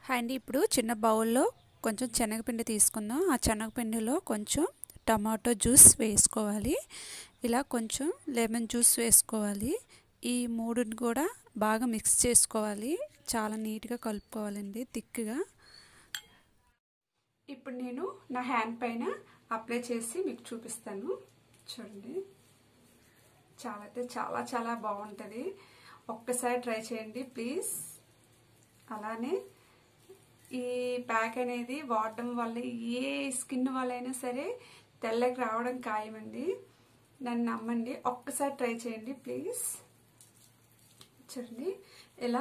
hi అండి ఇప్పుడు చిన్న బౌల్లో కొంచెం శనగపిండి తీసుకుందాం ఆ శనగపిండిలో కొంచెం టమాటో జ్యూస్ వేసుకోవాలి ఇలా కొంచెం లెమన్ జ్యూస్ వేసుకోవాలి ఈ మూడుని కూడా బాగా మిక్స్ చేసుకోవాలి చాలా నీట్గా కలుపుకోవాలండి థిక్గా ఇప్పుడు నేను నా హ్యాండ్ పైన అప్లై చేసి మీకు చూపిస్తాను చూడండి చాలా అయితే చాలా చాలా బాగుంటుంది ఒక్కసారి ట్రై చేయండి ప్లీజ్ అలానే ఈ ప్యాక్ అనేది వాడడం వల్ల ఏ స్కిన్ వాళ్ళైనా సరే తెల్లకి రావడం ఖాయమండి నన్ను నమ్మండి ఒక్కసారి ట్రై చేయండి ప్లీజ్ చూడండి ఇలా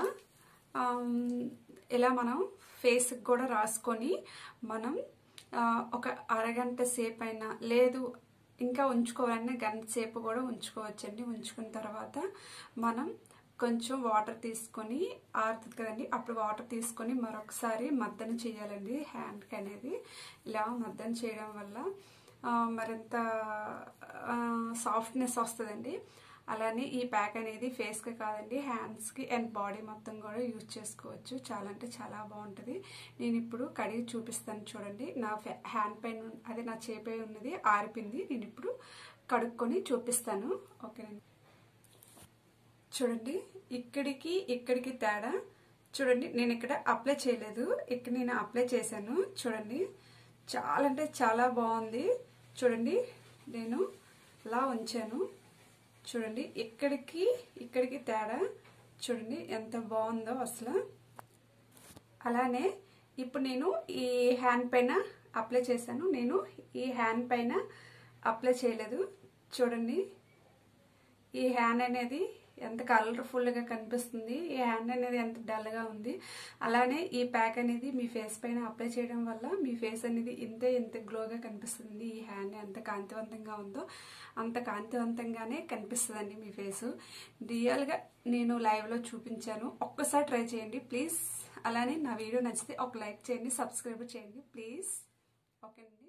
ఇలా మనం ఫేస్కి కూడా రాసుకొని మనం ఒక అరగంట సేపు అయినా లేదు ఇంకా ఉంచుకోవాలన్నా గంట సేపు కూడా ఉంచుకోవచ్చండి ఉంచుకున్న తర్వాత మనం కొంచెం వాటర్ తీసుకొని ఆరుతుంది కదండి అప్పుడు వాటర్ తీసుకొని మరొకసారి మద్దన చేయాలండి హ్యాండ్కి అనేది ఇలా మద్దన చేయడం వల్ల మరింత సాఫ్ట్నెస్ వస్తుందండి అలానే ఈ ప్యాక్ అనేది ఫేస్కి కాదండి హ్యాండ్స్కి అండ్ బాడీ మొత్తం కూడా యూజ్ చేసుకోవచ్చు చాలా అంటే చాలా బాగుంటుంది నేను ఇప్పుడు కడిగి చూపిస్తాను చూడండి నా హ్యాండ్ పైన అదే నా చేపై ఉన్నది ఆరిపింది నేను ఇప్పుడు కడుక్కొని చూపిస్తాను ఓకేనండి చూడండి ఇక్కడికి ఇక్కడికి తేడా చూడండి నేను ఇక్కడ అప్లై చేయలేదు ఇక్కడ నేను అప్లై చేశాను చూడండి చాలా అంటే చాలా బాగుంది చూడండి నేను ఇలా ఉంచాను చూడండి ఇక్కడికి ఇక్కడికి తేడా చూడండి ఎంత బాగుందో అసలు అలానే ఇప్పుడు నేను ఈ హ్యాండ్ పైన అప్లై చేశాను నేను ఈ హ్యాండ్ పైన అప్లై చేయలేదు చూడండి ఈ హ్యాండ్ అనేది ఎంత కలర్ఫుల్గా కనిపిస్తుంది ఈ హ్యాండ్ అనేది ఎంత డల్గా ఉంది అలానే ఈ ప్యాక్ అనేది మీ ఫేస్ పైన అప్లై చేయడం వల్ల మీ ఫేస్ అనేది ఇంతే ఇంత గ్లోగా కనిపిస్తుంది ఈ హ్యాండ్ ఎంత కాంతివంతంగా ఉందో అంత కాంతివంతంగానే కనిపిస్తుందండి మీ ఫేస్ రియల్గా నేను లైవ్లో చూపించాను ఒక్కసారి ట్రై చేయండి ప్లీజ్ అలానే నా వీడియో నచ్చితే ఒక లైక్ చేయండి సబ్స్క్రైబ్ చేయండి ప్లీజ్ ఓకేనండి